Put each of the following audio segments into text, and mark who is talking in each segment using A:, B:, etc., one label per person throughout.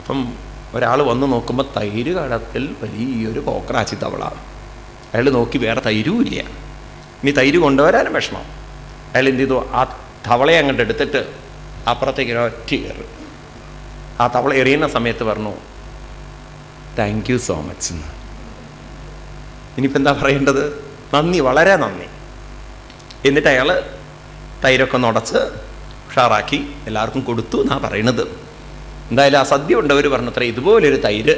A: അപ്പം ഒരാൾ വന്ന് നോക്കുമ്പോൾ തൈര് കടത്തിൽ വലിയൊരു പോക്കറാച്ചി തവള അയാൾ നോക്കി വേറെ തൈരും ഇല്ല ഇനി തൈര് കൊണ്ടുവരാനും വിഷമം അയാൾ എന്ത് ചെയ്തു ആ തവളയെ അങ്ങോട്ട് എടുത്തിട്ട് അപ്പുറത്തേക്ക് ഒറ്റ കയറി ആ തവള എറിയുന്ന സമയത്ത് പറഞ്ഞു താങ്ക് യു സോ മച്ച് എന്ന് ഇനിയിപ്പോൾ എന്താ പറയേണ്ടത് നന്ദി വളരെ നന്ദി എന്നിട്ട് അയാൾ തൈരൊക്കെ നുടച്ച് ഉഷാറാക്കി എല്ലാവർക്കും കൊടുത്തു എന്നാ പറയണത് എന്തായാലും ആ സദ്യ ഉണ്ടവർ പറഞ്ഞത്ര ഇതുപോലൊരു തൈര്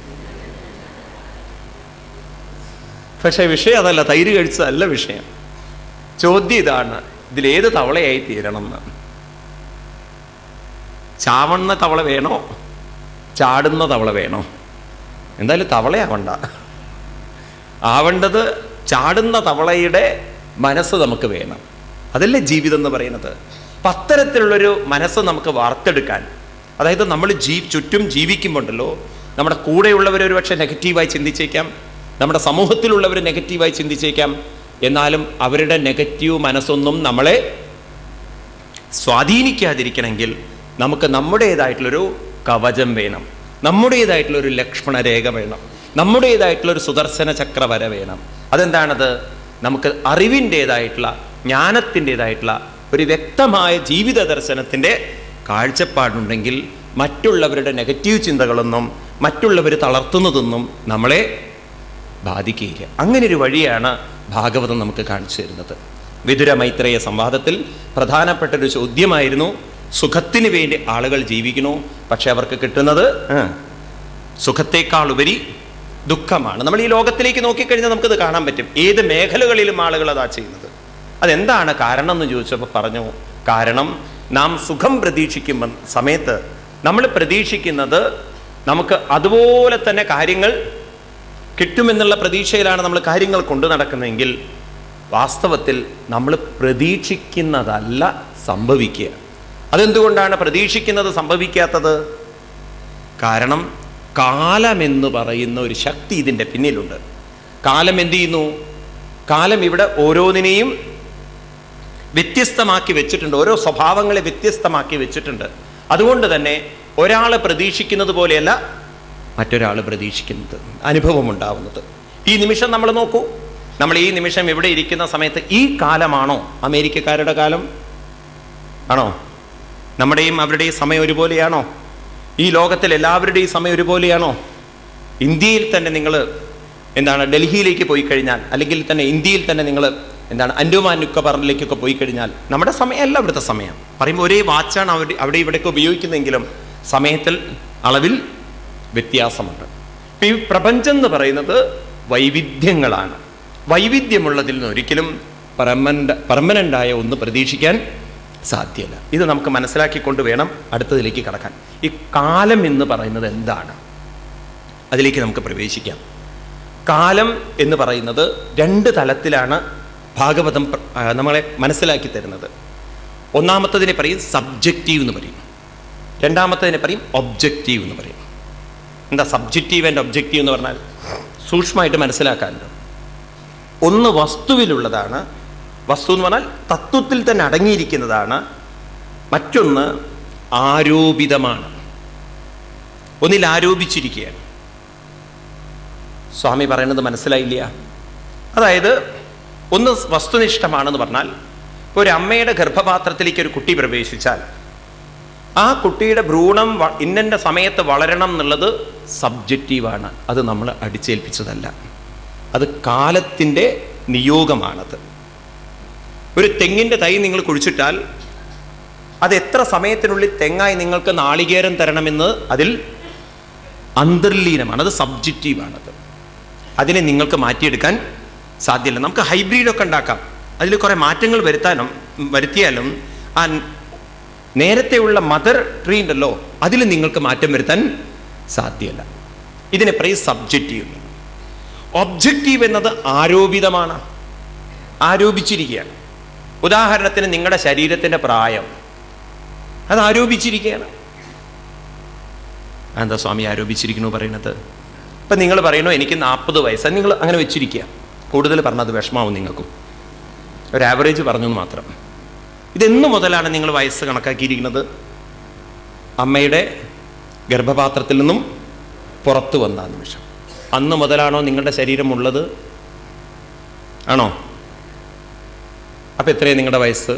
A: പക്ഷേ വിഷയം അതല്ല തൈര് കഴിച്ചതല്ല വിഷയം ചോദ്യം ഇതാണ് ഇതിലേത് തവളയായി തീരണം എന്ന് ചാവണ്ണ തവള വേണോ ചാടുന്ന തവള വേണോ എന്തായാലും തവളയാവണ്ട ആവേണ്ടത് ചാടുന്ന തവളയുടെ മനസ്സ് നമുക്ക് വേണം അതല്ലേ ജീവിതം എന്ന് പറയുന്നത് അപ്പം അത്തരത്തിലുള്ളൊരു മനസ്സ് നമുക്ക് വാർത്തെടുക്കാൻ അതായത് നമ്മൾ ജീ ചുറ്റും ജീവിക്കുമ്പോണ്ടല്ലോ നമ്മുടെ കൂടെയുള്ളവർ ഒരു പക്ഷേ നെഗറ്റീവായി ചിന്തിച്ചേക്കാം നമ്മുടെ സമൂഹത്തിലുള്ളവർ നെഗറ്റീവായി ചിന്തിച്ചേക്കാം എന്നാലും അവരുടെ നെഗറ്റീവ് മനസ്സൊന്നും നമ്മളെ സ്വാധീനിക്കാതിരിക്കണമെങ്കിൽ നമുക്ക് നമ്മുടേതായിട്ടുള്ളൊരു കവചം വേണം നമ്മുടേതായിട്ടുള്ളൊരു ലക്ഷ്മണരേഖ വേണം നമ്മുടേതായിട്ടുള്ളൊരു സുദർശന ചക്രവര വേണം അതെന്താണത് നമുക്ക് അറിവിൻ്റേതായിട്ടുള്ള ജ്ഞാനത്തിൻ്റെതായിട്ടുള്ള ഒരു വ്യക്തമായ ജീവിത ദർശനത്തിൻ്റെ കാഴ്ചപ്പാടുണ്ടെങ്കിൽ മറ്റുള്ളവരുടെ നെഗറ്റീവ് ചിന്തകളൊന്നും മറ്റുള്ളവർ തളർത്തുന്നതൊന്നും നമ്മളെ ബാധിക്കുകയില്ല അങ്ങനെ ഒരു വഴിയാണ് ഭാഗവതം നമുക്ക് കാണിച്ചു തരുന്നത് വിതുര മൈത്രേയ സംവാദത്തിൽ പ്രധാനപ്പെട്ട ഒരു ചോദ്യമായിരുന്നു സുഖത്തിന് വേണ്ടി ആളുകൾ ജീവിക്കണു പക്ഷെ അവർക്ക് കിട്ടുന്നത് ആ, സുഖത്തേക്കാൾ ഉപരി ദുഃഖമാണ് നമ്മൾ ഈ ലോകത്തിലേക്ക് നോക്കിക്കഴിഞ്ഞാൽ നമുക്കത് കാണാൻ പറ്റും ഏത് മേഖലകളിലും ആളുകൾ അതാ ചെയ്യുന്നത് അതെന്താണ് കാരണം എന്ന് ചോദിച്ചപ്പോൾ പറഞ്ഞു കാരണം നാം സുഖം പ്രതീക്ഷിക്കുമ്പോൾ സമയത്ത് നമ്മൾ പ്രതീക്ഷിക്കുന്നത് നമുക്ക് അതുപോലെ തന്നെ കാര്യങ്ങൾ കിട്ടുമെന്നുള്ള പ്രതീക്ഷയിലാണ് നമ്മൾ കാര്യങ്ങൾ കൊണ്ടു നടക്കുന്നതെങ്കിൽ വാസ്തവത്തിൽ നമ്മൾ പ്രതീക്ഷിക്കുന്നതല്ല സംഭവിക്കുക അതെന്തുകൊണ്ടാണ് പ്രതീക്ഷിക്കുന്നത് സംഭവിക്കാത്തത് കാരണം കാലമെന്ന് പറയുന്ന ഒരു ശക്തി ഇതിൻ്റെ പിന്നിലുണ്ട് കാലം എന്ത് ചെയ്യുന്നു കാലം ഇവിടെ ഓരോന്നിനെയും വ്യത്യസ്തമാക്കി വെച്ചിട്ടുണ്ട് ഓരോ സ്വഭാവങ്ങളെ വ്യത്യസ്തമാക്കി വെച്ചിട്ടുണ്ട് അതുകൊണ്ട് തന്നെ ഒരാൾ പ്രതീക്ഷിക്കുന്നത് പോലെയല്ല മറ്റൊരാൾ പ്രതീക്ഷിക്കുന്നത് അനുഭവം ഉണ്ടാവുന്നത് ഈ നിമിഷം നമ്മൾ നോക്കൂ നമ്മൾ ഈ നിമിഷം ഇവിടെ ഇരിക്കുന്ന സമയത്ത് ഈ കാലമാണോ അമേരിക്കക്കാരുടെ കാലം ആണോ നമ്മുടെയും അവരുടെയും സമയം ഒരുപോലെയാണോ ഈ ലോകത്തിൽ എല്ലാവരുടെയും സമയം ഒരുപോലെയാണോ ഇന്ത്യയിൽ തന്നെ നിങ്ങൾ എന്താണ് ഡൽഹിയിലേക്ക് പോയി കഴിഞ്ഞാൽ അല്ലെങ്കിൽ തന്നെ ഇന്ത്യയിൽ തന്നെ നിങ്ങൾ എന്താണ് അൻഡുമാൻ നിക്കോബാറിലേക്കൊക്കെ പോയി കഴിഞ്ഞാൽ നമ്മുടെ സമയമല്ല ഇവിടുത്തെ സമയം പറയുമ്പോൾ ഒരേ വാച്ചാണ് അവിടെ അവിടെ ഇവിടെയൊക്കെ ഉപയോഗിക്കുന്നതെങ്കിലും സമയത്തിൽ അളവിൽ വ്യത്യാസമുണ്ട് ഇപ്പം ഈ പ്രപഞ്ചം എന്ന് പറയുന്നത് വൈവിധ്യങ്ങളാണ് വൈവിധ്യമുള്ളതിൽ നിന്ന് ഒരിക്കലും പെർമനൻ്റ് പെർമനൻ്റായ ഒന്ന് പ്രതീക്ഷിക്കാൻ സാധ്യമല്ല ഇത് നമുക്ക് മനസ്സിലാക്കിക്കൊണ്ട് വേണം അടുത്തതിലേക്ക് കടക്കാൻ ഈ കാലം എന്ന് പറയുന്നത് എന്താണ് അതിലേക്ക് നമുക്ക് പ്രവേശിക്കാം കാലം എന്ന് പറയുന്നത് രണ്ട് തലത്തിലാണ് ഭാഗവതം പ്ര- ആ, നമ്മളെ മനസ്സിലാക്കി തരുന്നത് ഒന്നാമത്തതിനെ പറയും സബ്ജക്റ്റീവ് എന്ന് പറയും രണ്ടാമത്തതിനെ പറയും ഒബ്ജക്റ്റീവ് എന്ന് പറയും എന്താ സബ്ജക്റ്റീവ് ആൻഡ് ഒബ്ജക്റ്റീവ് എന്ന് പറഞ്ഞാൽ സൂക്ഷ്മമായിട്ട് മനസ്സിലാക്കാനുണ്ട് ഒന്ന് വസ്തുവിലുള്ളതാണ് വസ്തു എന്ന് പറഞ്ഞാൽ തത്വത്തിൽ തന്നെ അടങ്ങിയിരിക്കുന്നതാണ് മറ്റൊന്ന് ആരോപിതമാണ് ഒന്നിൽ ആരോപിച്ചിരിക്കുകയാണ് സ്വാമി പറയുന്നത് മനസ്സിലായില്ല അതായത് ഒന്ന് വസ്തുനിഷ്ഠമാണെന്ന് പറഞ്ഞാൽ ഇപ്പോൾ ഒരു അമ്മയുടെ ഗർഭപാത്രത്തിലേക്ക് ഒരു കുട്ടി പ്രവേശിച്ചാൽ ആ കുട്ടിയുടെ ഭ്രൂണം വ- ഇന്നൻ്റെ സമയത്ത് വളരണം എന്നുള്ളത് സബ്ജക്റ്റീവാണ് അത് നമ്മൾ അടിച്ചേൽപ്പിച്ചതല്ല അത് കാലത്തിൻ്റെ നിയോഗമാണത് ഒരു തെങ്ങിൻ്റെ തൈ നിങ്ങൾ കുഴിച്ചിട്ടാൽ അത് എത്ര സമയത്തിനുള്ളിൽ തെങ്ങായി നിങ്ങൾക്ക് നാളികേരം തരണമെന്ന് അതിൽ അന്തർലീനമാണ് അത് സബ്ജക്റ്റീവാണത് അതിനെ നിങ്ങൾക്ക് മാറ്റിയെടുക്കാൻ സാധ്യമല്ല നമുക്ക് ഹൈബ്രിഡൊക്കെ ഉണ്ടാക്കാം അതിൽ കുറേ മാറ്റങ്ങൾ വരുത്താനും വരുത്തിയാലും ആ നേരത്തെയുള്ള മദർ ട്രീ ഉണ്ടല്ലോ അതിൽ നിങ്ങൾക്ക് മാറ്റം വരുത്താൻ സാധ്യമല്ല ഇതിനെ പറയും സബ്ജക്റ്റീവ് ഒബ്ജക്റ്റീവ് എന്നത് ആരോപിതമാണ് ആരോപിച്ചിരിക്കുകയാണ് ഉദാഹരണത്തിന് നിങ്ങളുടെ ശരീരത്തിൻ്റെ പ്രായം അത് ആരോപിച്ചിരിക്കുകയാണ് എന്താ സ്വാമി ആരോപിച്ചിരിക്കുന്നു പറയുന്നത് ഇപ്പം നിങ്ങൾ പറയണു എനിക്ക് നാൽപ്പത് വയസ്സ് നിങ്ങൾ അങ്ങനെ വെച്ചിരിക്കുക കൂടുതൽ പറഞ്ഞത് വിഷമാവും നിങ്ങൾക്കും ഒരു ആവറേജ് പറഞ്ഞു എന്ന് മാത്രം ഇതെന്നു മുതലാണ് നിങ്ങൾ വയസ്സ് കണക്കാക്കിയിരിക്കുന്നത് അമ്മയുടെ ഗർഭപാത്രത്തിൽ നിന്നും പുറത്തു വന്ന ആ നിമിഷം അന്ന് മുതലാണോ നിങ്ങളുടെ ശരീരം ഉള്ളത് ആണോ അപ്പൊ എത്രയാണ് നിങ്ങളുടെ വയസ്സ്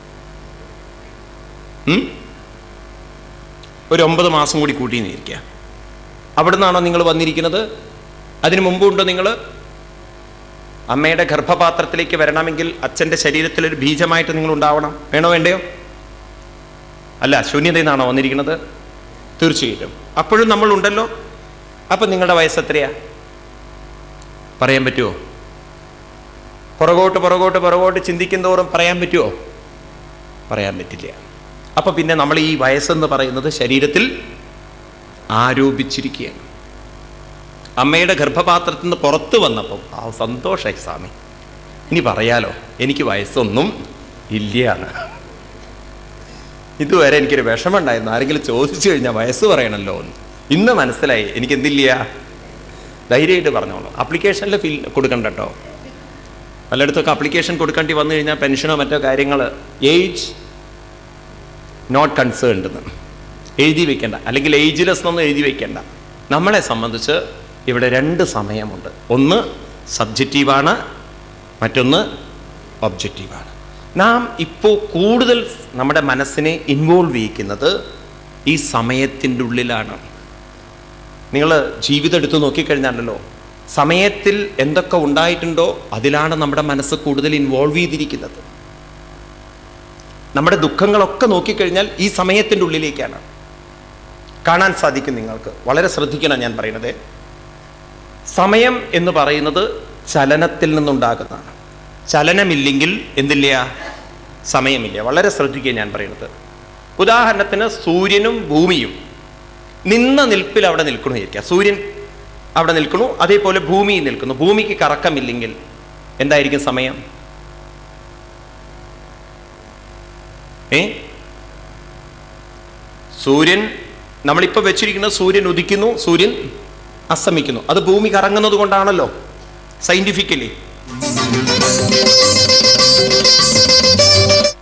A: ഉം? ഒരു ഒമ്പത് മാസം കൂടി കൂട്ടി നിന്നിരിക്കുക അവിടെ നിന്നാണോ നിങ്ങൾ വന്നിരിക്കുന്നത് അതിനു മുമ്പുണ്ടോ നിങ്ങൾ അമ്മയുടെ ഗർഭപാത്രത്തിലേക്ക് വരണമെങ്കിൽ അച്ഛൻ്റെ ശരീരത്തിൽ ഒരു ബീജമായിട്ട് നിങ്ങൾ ഉണ്ടാവണം വേണോ വേണ്ടയോ അല്ല ശൂന്യതയിൽ നിന്നാണോ വന്നിരിക്കുന്നത് തീർച്ചയായിട്ടും അപ്പോഴും നമ്മൾ ഉണ്ടല്ലോ അപ്പൊ നിങ്ങളുടെ വയസ്സ് എത്രയാ പറയാൻ പറ്റുമോ പുറകോട്ട് പുറകോട്ട് പുറകോട്ട് ചിന്തിക്കും തോറും പറയാൻ പറ്റുമോ പറയാൻ പറ്റില്ല അപ്പൊ പിന്നെ നമ്മൾ ഈ വയസ്സെന്ന് പറയുന്നത് ശരീരത്തിൽ ആരോപിച്ചിരിക്കുകയാണ് അമ്മയുടെ ഗർഭപാത്രത്തിൽ നിന്ന് പുറത്ത് വന്നപ്പം ആ സന്തോഷമായി സ്വാമി ഇനി പറയാലോ എനിക്ക് വയസ്സൊന്നും ഇല്ലയാണ് ഇതുവരെ എനിക്കൊരു വിഷമമുണ്ടായിരുന്നു ആരെങ്കിലും ചോദിച്ചു കഴിഞ്ഞാൽ വയസ്സ് പറയണല്ലോ എന്ന് ഇന്ന് മനസ്സിലായി എനിക്ക് എന്തില്ല ധൈര്യമായിട്ട് പറഞ്ഞോളൂ അപ്ലിക്കേഷനിൽ ഫിൽ കൊടുക്കണ്ട കേട്ടോ പലയിടത്തൊക്കെ അപ്ലിക്കേഷൻ കൊടുക്കേണ്ടി വന്നു കഴിഞ്ഞാൽ പെൻഷനോ മറ്റോ കാര്യങ്ങൾ ഏജ് നോട്ട് കൺസേൺഡ് എന്ന് എഴുതി വെക്കേണ്ട അല്ലെങ്കിൽ ഏജ്ലെസ് എന്നൊന്നും എഴുതി വെക്കേണ്ട നമ്മളെ സംബന്ധിച്ച് ഇവിടെ രണ്ട് സമയമുണ്ട് ഒന്ന് സബ്ജക്റ്റീവാണ് മറ്റൊന്ന് ഒബ്ജക്റ്റീവാണ് നാം ഇപ്പോൾ കൂടുതൽ നമ്മുടെ മനസ്സിനെ ഇൻവോൾവ് ചെയ്യിക്കുന്നത് ഈ സമയത്തിൻ്റെ ഉള്ളിലാണ് നിങ്ങൾ ജീവിതം എടുത്ത് നോക്കിക്കഴിഞ്ഞാലല്ലോ സമയത്തിൽ എന്തൊക്കെ ഉണ്ടായിട്ടുണ്ടോ അതിലാണ് നമ്മുടെ മനസ്സ് കൂടുതൽ ഇൻവോൾവ് ചെയ്തിരിക്കുന്നത് നമ്മുടെ ദുഃഖങ്ങളൊക്കെ നോക്കിക്കഴിഞ്ഞാൽ ഈ സമയത്തിൻ്റെ ഉള്ളിലേക്കാണ് കാണാൻ സാധിക്കും നിങ്ങൾക്ക് വളരെ ശ്രദ്ധിക്കണം ഞാൻ പറയുന്നത് സമയം എന്ന് പറയുന്നത് ചലനത്തിൽ നിന്നുണ്ടാകുന്നതാണ് ചലനമില്ലെങ്കിൽ എന്തില്ല സമയമില്ല വളരെ ശ്രദ്ധിക്കുക ഞാൻ പറയുന്നത് ഉദാഹരണത്തിന് സൂര്യനും ഭൂമിയും നിന്ന നിൽപ്പിൽ അവിടെ നിൽക്കണു ഇരിക്കുക സൂര്യൻ അവിടെ നിൽക്കണു അതേപോലെ ഭൂമിയിൽ നിൽക്കുന്നു ഭൂമിക്ക് കറക്കമില്ലെങ്കിൽ എന്തായിരിക്കും സമയം ഏ സൂര്യൻ നമ്മളിപ്പോൾ വെച്ചിരിക്കുന്നത് സൂര്യൻ ഉദിക്കുന്നു സൂര്യൻ അസ്തമിക്കുന്നു അത് ഭൂമി കറങ്ങുന്നത് കൊണ്ടാണല്ലോ സയന്റിഫിക്കലി